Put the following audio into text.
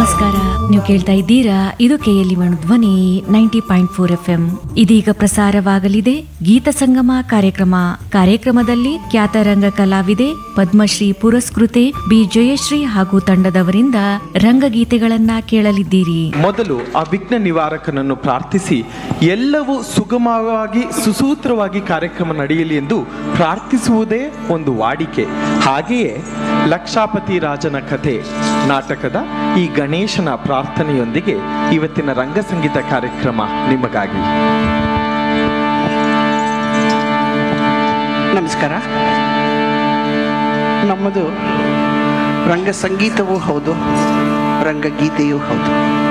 ನಮಸ್ಕಾರ ನೀವು ಕೇಳ್ತಾ ಇದ್ದೀರಾ ಇದು ಕೆಎಲ್ಇ ಮಣು ಧ್ವನಿ ninety point four F M ಇದೀಗ ಪ್ರಸಾರವಾಗಲಿದೆ ಗೀತ ಸಂಗಮ ಕಾರ್ಯಕ್ರಮ ಕಾರ್ಯಕ್ರಮದಲ್ಲಿ ಖ್ಯಾತ ರಂಗ ಕಲಾವಿದೆ ಪದ್ಮಶ್ರೀ ಪುರಸ್ಕೃತೆ ಬಿ ಜಯಶ್ರೀ ಹಾಗೂ ತಂಡದವರಿಂದ ರಂಗಗೀತೆಗಳನ್ನ ಕೇಳಲಿದ್ದೀರಿ ಮೊದಲು ಆ ವಿಘ್ನ ನಿವಾರಕನನ್ನು ಪ್ರಾರ್ಥಿಸಿ ಎಲ್ಲವೂ ಸುಗಮವಾಗಿ ಸುಸೂತ್ರವಾಗಿ ಕಾರ್ಯಕ್ರಮ ನಡೆಯಲಿ ಎಂದು ಪ್ರಾರ್ಥಿಸುವುದೇ ಒಂದು ವಾಡಿಕೆ ಹಾಗೆಯೇ ಲಕ್ಷಾಪತಿ ರಾಜನ ಕಥೆ ನಾಟಕದ ಈ ಗಣೇಶನ ಪ್ರಾರ್ಥನೆಯೊಂದಿಗೆ ಇವತ್ತಿನ ರಂಗಸಂಗೀತ ಕಾರ್ಯಕ್ರಮ ನಿಮಗಾಗಿ ನಮಸ್ಕಾರ ನಮ್ಮದು ರಂಗ ಸಂಗೀತವೂ ಹೌದು ರಂಗಗೀತೆಯೂ ಹೌದು